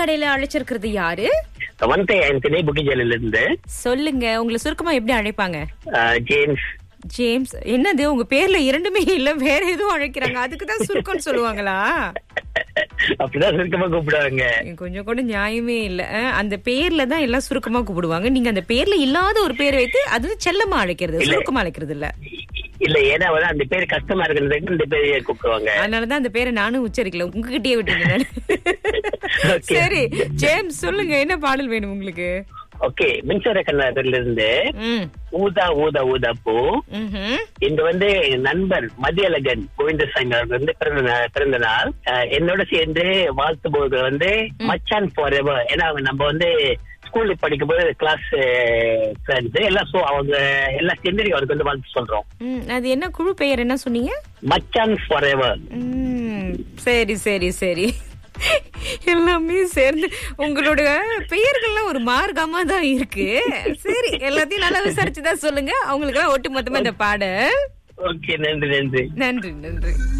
கடையில அழைச்சிருக்கிறது யாரு வந்தே ஆண்டனி புக்கிஜலில இருந்து சொல்லுங்க உங்களை சுருக்கமா எப்படி அழைப்பாங்க அஹ், ஜேம்ஸ் ஜேம்ஸ் என்னது உங்க பேர்ல இரண்டுமே இல்ல வேற எதுவும் அழைக்கிறாங்க அதுக்கு தான் சுருக்கம்னு சொல்லுவாங்களா அப்படிதான் சுருக்கமா கூப்பிடுவாங்க கொஞ்சம் கூட நியாயமே இல்ல அஹ், அந்த பேர்ல தான் எல்லாம் சுருக்கமா கூப்பிடுவாங்க நீங்க அந்த பேர்ல இல்லாத ஒரு பேர் வைத்து அது வந்து செல்லமா அழைக்கிறது சுருக்கமா அழைக்கிறது இல்ல இல்ல ஏன்னா வந்து அந்த பேர் கஷ்டமா இருக்கிறதுக்கு இந்த பேரையே கூப்பிடுவாங்க அதனாலதான் அந்த பேரை நானும் உச்சரிக்கல உங்ககிட்டயே விட்டுருங்க நானு. Okay. சரி ஜேம்ஸ் சொல்லுங்க என்ன பாடல் வேணும் உங்களுக்கு ஓகே மின்சார கண்ணாடில இருந்து ம் ஊதா ஊதா ஊதா பூ ம்ஹும். இங்க வந்து என் நண்பர் மதியழகன் கோவிந்தசாமி அவர்கள் வந்து பிறந்த நா- பிறந்த நாள் அஹ், என்னோட சேர்ந்து வாழ்த்து போது வந்து மச்சான் ஃபார் ஏன்னா அவங்க நம்ம வந்து ஸ்கூல்ல படிக்கும் போது கிளாஸ் ஃப்ரெண்ட்ஸ் எல்லாம் so அவங்க எல்லாம் சேர்ந்து அவருக்கு வந்து வாழ்த்து சொல்றோம் ம், அது என்ன குழு பெயர் என்ன சொன்னீங்க மச்சான் ஃபார் ம், சரி சரி சரி எல்லாமே சேர்ந்து உங்களோட பெயர்கள்லாம் ஒரு மார்க்கமா தான் இருக்கு சரி எல்லாத்தையும் நல்லா விசாரிச்சுதான் சொல்லுங்க அவங்களுக்கு எல்லாம் ஒட்டு மொத்தமா இந்த பாட ஓகே நன்றி நன்றி நன்றி நன்றி